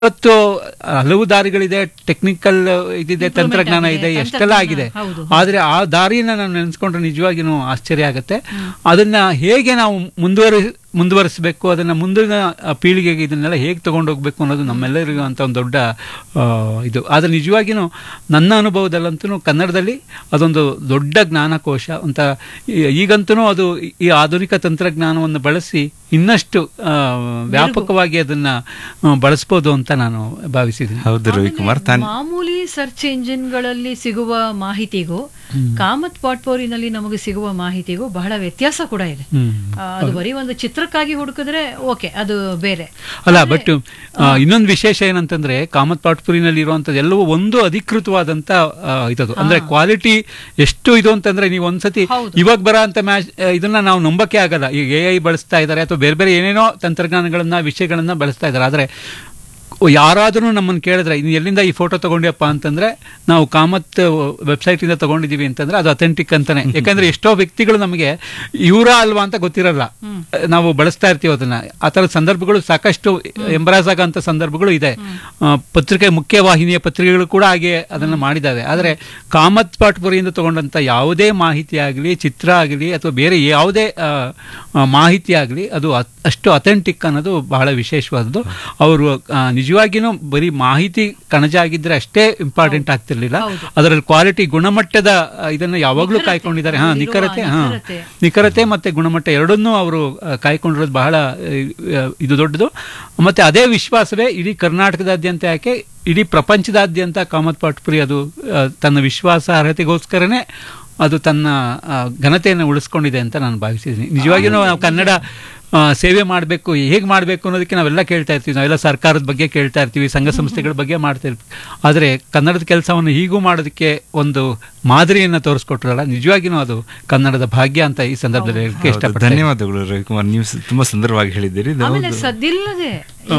ಇವತ್ತು ಹಲವು ದಾರಿಗಳಿದೆ ಟೆಕ್ನಿಕಲ್ ಇದಿದೆ Improvement ತಂತ್ರಜ್ಞಾನ ಆಗಿದೆ, ಇದೆ ಎಷ್ಟೆಲ್ಲ ತಂತ್ರಜ್ಞಾನ, ಆಗಿದೆ ಹೌದು. ಆದ್ರೆ ಆ ದಾರಿನ ನಾವು ನೆನೆಸ್ಕೊಂಡ್ರೆ ನಿಜವಾಗಿನೂ ಆಶ್ಚರ್ಯ ಆಗುತ್ತೆ ಅದನ್ನ ಹೇಗೆ ನಾವು ಮುಂದುವರಿ ಮುಂದುವರಿಸಬೇಕು ಅದನ್ನ ಮುಂದಿನ ಆ, ಪೀಳಿಗೆಗೆ ಇದನ್ನೆಲ್ಲ ಹೇಗೆ ತಗೊಂಡೋಗ್ಬೇಕು ಅನ್ನೋದು ನಮ್ಮೆಲ್ಲರಿಗೂ ಅಂತ ಒಂದು ದೊಡ್ಡ ಆ, ಇದು ಆದ್ರೆ ನಿಜವಾಗಿನೂ ನನ್ನ ಅನುಭವದಲ್ಲಂತೂ ಕನ್ನಡದಲ್ಲಿ ಅದೊಂದು ದೊಡ್ಡ ಜ್ಞಾನಕೋಶ ಅಂತ ಈ- ಈಗಂತೂ ಅದು ಈ ಆಧುನಿಕ ತಂತ್ರಜ್ಞಾನವನ್ನು ಬಳಸಿ ಇನ್ನಷ್ಟು ಆ, ವ್ಯಾಪಕವಾಗಿ ಅದನ್ನ ಆ, ಬಳಸ್ಬೋದು ಅಂತ ನಾನು ಭಾವಿಸಿದ್ದೀನಿ ಹೌದು ರವಿಕುಮಾರ್ ತಾನ್ ಮಾಮೂಲಿ ಸರ್ಚ್ ಎಂಜಿನ್ಗಳಲ್ಲಿ ಸಿಗುವ ಮಾಹಿತಿಗೂ ಕಾಮತ್ ಪಾಟ್ಪೋರಿನಲ್ಲಿ ನಮಗೆ ಸಿಗುವ ಮಾಹಿತಿಗೂ ಬಹಳ ವ್ಯತ್ಯಾಸ ಕೂಡ ಇದೆ ಹ್ಮ್. ಆ, ಅದು ಬರೀ ಒಂದು ಚಿತ್ರಕ್ಕಾಗಿ ಹುಡುಕಿದ್ರೆ ಓಕೆ ಅದು ಬೇರೆ ಅಲ್ಲ ಬಟ್ ಇನ್ನೊಂದು ವಿಶೇಷ ಏನಂತಂದ್ರೆ ಕಾಮತ್ ಪಾಟ್ಪುರಿನಲ್ಲಿ ಇರುವಂತದ್ದು ಎಲ್ಲವೂ ಒಂದು ಅಧಿಕೃತವಾದಂತ ಆ, ಇದದು ಅಂದ್ರೆ ಕ್ವಾಲಿಟಿ ಎಷ್ಟು ಇದು ಅಂತಂದ್ರೆ ನೀವು ಒಂದ್ಸತಿ ಹೌದು. ಇವಾಗ ಬರೋ ಅಂತ ಮ್ಯಾಚ್ ಇದನ್ನ ನಾವು ನಂಬಕ್ಕೆ ಆಗಲ್ಲ ಈಗ ಎ ಐ ಬಳಸ್ತಾ ಇದ್ದಾರೆ ಅಥವಾ ಬೇರೆ ಬೇರೆ ಏನೇನೋ ತಂತ್ರಜ್ಞಾನಗಳನ್ನ ವಿಷಯಗಳನ್ನ ಬಳಸ್ತಾ ಇದ್ದಾರೆ ಆದ್ರೆ ಯಾರಾದರೂ ನಮ್ಮನ್ನು ಕೇಳಿದ್ರೆ ನೀನು ಎಲ್ಲಿಂದ ಈ ಫೋಟೋ ತಗೊಂಡ್ಯಪ್ಪ ಅಂತಂದ್ರೆ ನಾವು ಕಾಮತ್ ವೆಬ್ಸೈಟ್ ಇಂದ ತಗೊಂಡಿದೀವಿ ಅಂತಂದ್ರೆ ಅದು ಅಥೆಂಟಿಕ್ ಅಂತಾನೆ ಯಾಕಂದ್ರೆ ಎಷ್ಟೋ ವ್ಯಕ್ತಿಗಳು ನಮಗೆ ಇವರ ಅಲ್ವಾ ಅಂತ ಗೊತ್ತಿರಲ್ಲ ನಾವು ಬಳಸ್ತಾ ಇರ್ತೀವಿ ಅದನ್ನ ಆ ಥರದ ಸಂದರ್ಭಗಳು ಸಾಕಷ್ಟು ಎಂಬರಾಸ್ ಆಗಂತ ಸಂದರ್ಭಗಳು ಇದೆ ಆ, ಪತ್ರಿಕೆ ಮುಖ್ಯ ವಾಹಿನಿಯ ಪತ್ರಿಕೆಗಳು ಕೂಡ ಹಾಗೆ ಅದನ್ನ ಮಾಡಿದ್ದಾವೆ ಆದ್ರೆ ಕಾಮತ್ ಪಾಟ್ಪುರಿಯಿಂದ ತಗೊಂಡಂತ ಯಾವುದೇ ಮಾಹಿತಿ ಆಗಲಿ ಚಿತ್ರ ಆಗಲಿ ಅಥವಾ ಬೇರೆ ಯಾವುದೇ ಆ, ಆ, ಮಾಹಿತಿ ಆಗಲಿ ಅದು ಅತ್- ಅಷ್ಟು ಅಥೆಂಟಿಕ್ ಅನ್ನೋದು ಬಹಳ ವಿಶೇಷವಾದದ್ದು ಅವರು ನಿಜವಾಗಿಯೂ ಬರೀ ಮಾಹಿತಿ ಕಣಜ ಆಗಿದ್ರೆ ಅಷ್ಟೇ ಇಂಪಾರ್ಟೆಂಟ್ ಆಗ್ತಿರ್ಲಿಲ್ಲ ಹೌದು. ಅದರಲ್ಲಿ ಕ್ವಾಲಿಟಿ ಗುಣಮಟ್ಟದ ಆ, ಇದನ್ನ ಯಾವಾಗಲೂ ನಿಖರತೆ. ಕಾಯ್ಕೊಂಡಿದ್ದಾರೆ ಹಾ ಅಲ್ಲಿರುವ ನಿಖರತೆ ಹಾ ನಿಖರತೆ. ನಿಖರತೆ ಮತ್ತೆ ಗುಣಮಟ್ಟ ಎರಡನ್ನೂ ಅವರು ಆ, ಕಾಯ್ಕೊಂಡಿರೋದು ಬಹಳ ಆ, ಇದು ದೊಡ್ಡದು ಮತ್ತೆ ಅದೇ ವಿಶ್ವಾಸವೇ ಇಡೀ ಕರ್ನಾಟಕದಾದ್ಯಂತ ಯಾಕೆ ಇಡೀ ಪ್ರಪಂಚದಾದ್ಯಂತ ಕಾಮತ್ ಪಾಟ್ಪುರಿ ಅದು ಆ, ತನ್ನ ವಿಶ್ವಾಸ ಅರ್ಹತೆಗೋಸ್ಕರನೇ ಅದು ತನ್ನ ಆ, ಘನತೆಯನ್ನು ಉಳಿಸ್ಕೊಂಡಿದೆ ಅಂತ ನಾನು ಭಾವಿಸಿದ್ದೀನಿ ನಿಜವಾಗಿಯೂ ನಾವು ಕನ್ನಡ ಆ, ಸೇವೆ ಮಾಡಬೇಕು ಹೇಗೆ ಮಾಡಬೇಕು ಅನ್ನೋದಕ್ಕೆ ನಾವೆಲ್ಲ ಕೇಳ್ತಾ ಇರ್ತೀವಿ ನಾವೆಲ್ಲ ಸರ್ಕಾರದ ಬಗ್ಗೆ ಕೇಳ್ತಾ ಇರ್ತೀವಿ ಸಂಘ ಸಂಸ್ಥೆಗಳ ಬಗ್ಗೆ ಮಾಡ್ತಾ ಇರ್ತೀವಿ ಆದರೆ ಕನ್ನಡದ ಕೆಲಸವನ್ನು ಹೀಗೂ ಮಾಡೋದಕ್ಕೆ ಒಂದು ಮಾದರಿಯನ್ನು ತೋರಿಸ್ಕೊಟ್ರಲ್ಲ ನಿಜವಾಗಿಯೂ ಅದು ಕನ್ನಡದ ಭಾಗ್ಯ ಅಂತ ಈ ಸಂದರ್ಭದಲ್ಲಿ ಹೇಳಕ್ಕೆ ಹೌದು, ಇಷ್ಟಪಡ್ತೀನಿ ಧನ್ಯವಾದಗಳು ರವಿಕುಮಾರ್ ನೀವು ಸ- ತುಂಬಾ ಸುಂದರವಾಗಿ ಹೇಳಿದ್ದೀರಿ ಇದು ಆಮೇಲೆ ಹೌದು. ಸದ್ದಿಲ್ಲದೆ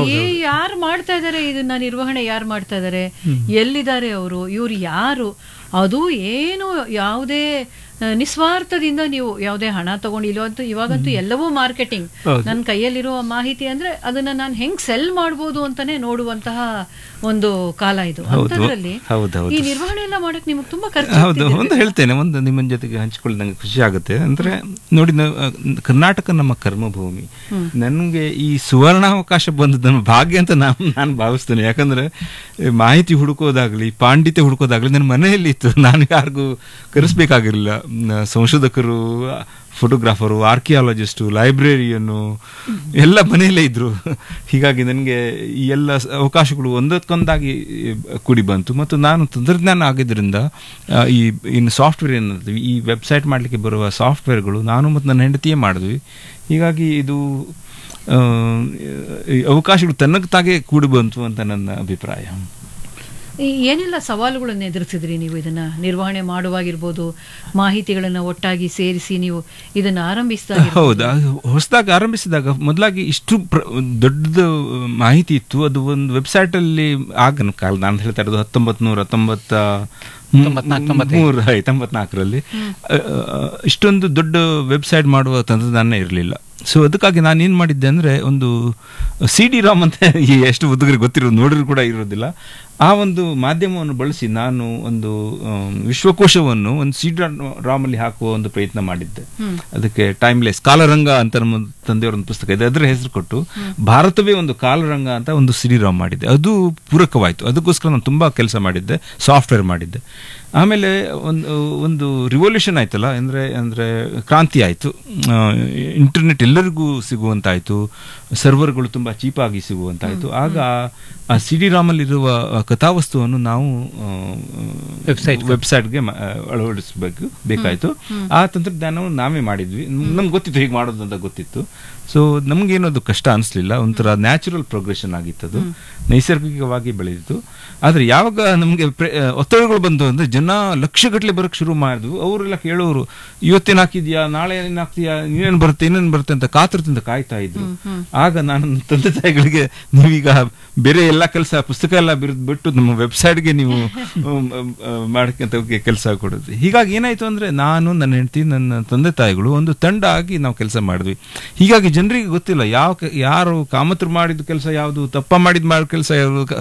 ಯಾರು ಮಾಡ್ತಾ ಇದಾರೆ ಇದನ್ನ ನಿರ್ವಹಣೆ ಯಾರು ಮಾಡ್ತಾ ಇದಾರೆ ಎಲ್ಲಿದ್ದಾರೆ ಅವರು ಇವ್ರು ಯಾರು ಅದು ಏನು ಯಾವುದೇ ಆ, ನಿಸ್ವಾರ್ಥದಿಂದ ನೀವು ಯಾವುದೇ ಹಣ ತಗೊಂಡಿಲ್ಲ ಅಂತ ಇವಾಗಂತೂ ಎಲ್ಲವೂ ಮಾರ್ಕೆಟಿಂಗ್ ಹೌದು. ನನ್ನ ಕೈಯಲ್ಲಿರುವ ಮಾಹಿತಿ ಅಂದ್ರೆ ಅದನ್ನ ನಾನು ಹೆಂಗ್ ಸೆಲ್ ಮಾಡ್ಬೋದು ಅಂತಾನೆ ನೋಡುವಂತಹ ಒಂದು ಕಾಲ ಇದು ಹೌದು. ಅಂತದ್ರಲ್ಲಿ ಹೌದು, ಹೌದು. ಈ ನಿರ್ವಹಣೆ ಎಲ್ಲ ಮಾಡಕ್ ನಿಮಗೆ ತುಂಬಾ ಖರ್ಚು ಹೌದು ಆಗ್ತಿದೆ. ಒಂದು ಹೇಳ್ತೇನೆ ಒಂದು ನಿಮ್ಮ ಜೊತೆಗೆ ಹಂಚಿಕೊಳ್ಳಿ ನಂಗೆ ಖುಷಿ ಆಗುತ್ತೆ ಅಂದ್ರೆ ನೋಡಿ ನಾವು, ಆ, ಕರ್ನಾಟಕ ನಮ್ಮ ಕರ್ಮಭೂಮಿ ನನಗೆ ಈ ಸುವರ್ಣಾವಕಾಶ ಬಂದದ್ದು ನಮ್ಮ ಭಾಗ್ಯ ಅಂತ ನಾನು ನಾನು ಭಾವಿಸ್ತೇನೆ ಯಾಕಂದ್ರೆ ಈ ಮಾಹಿತಿ ಹುಡುಕೋದಾಗ್ಲಿ ಪಾಂಡಿತ್ಯ ಹುಡುಕೋದಾಗ್ಲಿ ನನ್ನ ಮನೆಯಲ್ಲಿ ಇತ್ತು ನಾನು ಯಾರಿಗೂ ಕರೆಸ್ಬೇಕಾಗಿರಲಿಲ್ಲ ಮ್, ಸಂಶೋಧಕರು ಫೋಟೋಗ್ರಾಫರು ಆರ್ಕಿಯಾಲಜಿಸ್ಟು ಲೈಬ್ರರಿಯನ್ನು ಎಲ್ಲ ಮನೆಯಲ್ಲೇ ಇದ್ರು ಹೀಗಾಗಿ ನನಗೆ ಈ ಎಲ್ಲ ಸ- ಅವಕಾಶಗಳು ಒಂದಕ್ಕೊಂದಾಗಿ ಕೂಡಿ ಬಂತು ಮತ್ತು ನಾನು ತಂತ್ರಜ್ಞಾನ ಆಗಿದ್ದರಿಂದ ಆ, ಈ ಇನ್ನು ಸಾಫ್ಟ್ವೇರ್ ಏನಂತೀವಿ ಈ ವೆಬ್ಸೈಟ್ ಮಾಡಲಿಕ್ಕೆ ಬರುವ ಸಾಫ್ಟ್ವೇರ್ಗಳು ನಾನು ಮತ್ತು ನನ್ನ ಹೆಂಡತಿಯೇ ಮಾಡಿದ್ವಿ ಹೀಗಾಗಿ ಇದು ಆ, ಈ ಅವಕಾಶಗಳು ತನ್ನಕ್ಕೆ ತಾಗೆ ಕೂಡಿ ಬಂತು ಅಂತ ನನ್ನ ಅಭಿಪ್ರಾಯ ಈ ಏನೆಲ್ಲ ಸವಾಲುಗಳನ್ನು ಎದುರಿಸಿದ್ರಿ ನೀವು ಇದನ್ನ ನಿರ್ವಹಣೆ ಮಾಡುವಾಗಿರ್ಬೋದು ಮಾಹಿತಿಗಳನ್ನ ಒಟ್ಟಾಗಿ ಸೇರಿಸಿ ನೀವು ಇದನ್ನ ಆರಂಭಿಸಿದಾಗ ಹೌದು ಹೊಸದಾಗಿ ಆರಂಭಿಸಿದಾಗ ಮೊದಲಾಗಿ ಇಷ್ಟು ಪ್ರ- ದೊಡ್ಡದು ಮಾಹಿತಿ ಇತ್ತು ಅದು ಒಂದು ವೆಬ್ಸೈಟ್ ಅಲ್ಲಿ ಆಗ ಕಾಲ ನಾನು ಹೇಳ್ತಾ ಇರೋದು ಹತ್ತೊಂಬತ್ ನೂರ ತೊಂಬತ್ತ ತೊಂಬತ್ನಾಲ್ಕು, ತೊಂಬತ್ತೈದು. ಮೂರು ತೊಂಬತ್ನಾಲ್ಕರಲ್ಲಿ ಇಷ್ಟೊಂದು ದೊಡ್ಡ ವೆಬ್ಸೈಟ್ ಮಾಡುವ ತಂತ್ರಜ್ಞಾನ ಇರಲಿಲ್ಲ ಸೊ ಅದಕ್ಕಾಗಿ ನಾನು ಏನು ಮಾಡಿದ್ದೆ ಅಂದರೆ ಒಂದು ಸಿ ಡಿ ರಾಮ್ ಅಂತ ಈ ಎಷ್ಟು ಹುಡುಗರಿಗೆ ಗೊತ್ತಿರೋದು ನೋಡಿದ್ರು ಕೂಡ ಇರೋದಿಲ್ಲ ಆ ಒಂದು ಮಾಧ್ಯಮವನ್ನು ಬಳಸಿ ನಾನು ಒಂದು ಆಮ್, ವಿಶ್ವಕೋಶವನ್ನು ಒಂದು ಸಿ ಡಿ ರಾಮಲ್ಲಿ ಹಾಕುವ ಒಂದು ಪ್ರಯತ್ನ ಮಾಡಿದ್ದೆ ಅದಕ್ಕೆ ಟೈಮ್ಲೆಸ್ ಕಾಲರಂಗ ಅಂತ ನಮ್ಮ ತಂದೆಯವರ ಒಂದು ಪುಸ್ತಕ ಇದೆ ಅದರ ಹೆಸರು ಕೊಟ್ಟು ಭಾರತವೇ ಒಂದು ಕಾಲರಂಗ ಅಂತ ಒಂದು ಸಿ ಡಿ ರಾಮ್ ಮಾಡಿದ್ದೆ ಅದು ಪೂರಕವಾಯಿತು ಅದಕ್ಕೋಸ್ಕರ ನಾನು ತುಂಬ ಕೆಲಸ ಮಾಡಿದ್ದೆ ಸಾಫ್ಟ್ವೇರ್ ಮಾಡಿದ್ದೆ ಆಮೇಲೆ ಒಂದು ಒಂದು ರಿವಲ್ಯೂಷನ್ ಆಯ್ತಲ್ಲ ಅಂದರೆ ಅಂದರೆ ಕ್ರಾಂತಿ ಆಯಿತು ಇಂಟರ್ನೆಟ್ ಎಲ್ಲರಿಗೂ ಸಿಗುವಂತಾಯಿತು ಸರ್ವರ್ಗಳು ತುಂಬ ಚೀಪಾಗಿ ಸಿಗುವಂತಾಯಿತು ಆಗ ಆ ಸಿ ಡಿ ರಾಮಲ್ಲಿರುವ ಆ ಕಥಾವಸ್ತುವನ್ನು ನಾವು Website. ವೆಬ್ಸೈಟ್ಗೆ ಅಳವಡಿಸಬೇಕು ಬೇಕಾಯಿತು ಆ ತಂತ್ರಜ್ಞಾನವನ್ನು ನಾವೇ ಮಾಡಿದ್ವಿ ನಮ್ಗೆ ಗೊತ್ತಿತ್ತು ಹೇಗೆ ಮಾಡೋದು ಅಂತ ಗೊತ್ತಿತ್ತು ಸೊ ನಮಗೇನದು ಕಷ್ಟ ಅನಿಸ್ಲಿಲ್ಲ ಒಂಥರ ನ್ಯಾಚುರಲ್ ಪ್ರೋಗ್ರೆಷನ್ ಆಗಿತ್ತು ಅದು ನೈಸರ್ಗಿಕವಾಗಿ ಬೆಳೆದಿತ್ತು ಆದರೆ ಯಾವಾಗ ನಮಗೆ ಒತ್ತಡಗಳು ಬಂತು ಅಂದ್ರೆ ಜನ ಲಕ್ಷಗಟ್ಟಲೆ ಬರೋಕ್ಕೆ ಶುರು ಮಾಡಿದ್ವು ಅವರೆಲ್ಲ ಕೇಳೋರು ಇವತ್ತೇನು ಹಾಕಿದ್ಯಾ ನಾಳೆ ಏನ್ ಹಾಕ್ತೀಯಾ ಇನ್ನೇನು ಬರುತ್ತೆ ಇನ್ನೇನು ಬರುತ್ತೆ ಅಂತ ಕಾತರದಿಂದ ಕಾಯ್ತಾ ಇದ್ರು ಆಗ ನಾನು ನನ್ನ ತಂದೆ ತಾಯಿಗಳಿಗೆ ನೀವೀಗ ಬೇರೆ ಎಲ್ಲ ಎಲ್ಲ ಕೆಲಸ ಪುಸ್ತಕ ಎಲ್ಲ ಬಿರ್ದು ಬಿಟ್ಟು ನಮ್ಮ ವೆಬ್ಸೈಟ್ಗೆ ನೀವು ಮಾಡಕ್ಕಂತ ಕೆಲಸ ಕೊಡೋದು ಹೀಗಾಗಿ ಏನಾಯ್ತು ಅಂದ್ರೆ ನಾನು ನನ್ನ ಹೆಂಡತಿ ನನ್ನ ತಂದೆ ತಾಯಿಗಳು ಒಂದು ತಂಡ ಆಗಿ ನಾವು ಕೆಲಸ ಮಾಡಿದ್ವಿ ಹೀಗಾಗಿ ಜನರಿಗೆ ಗೊತ್ತಿಲ್ಲ ಯಾವ ಕೆ- ಯಾರು ಕಾಮತರು ಮಾಡಿದ ಕೆಲಸ ಯಾವುದು ತಪ್ಪ ಮಾಡಿದ ಮಾಡೋ ಕೆಲಸ ಯಾವುದು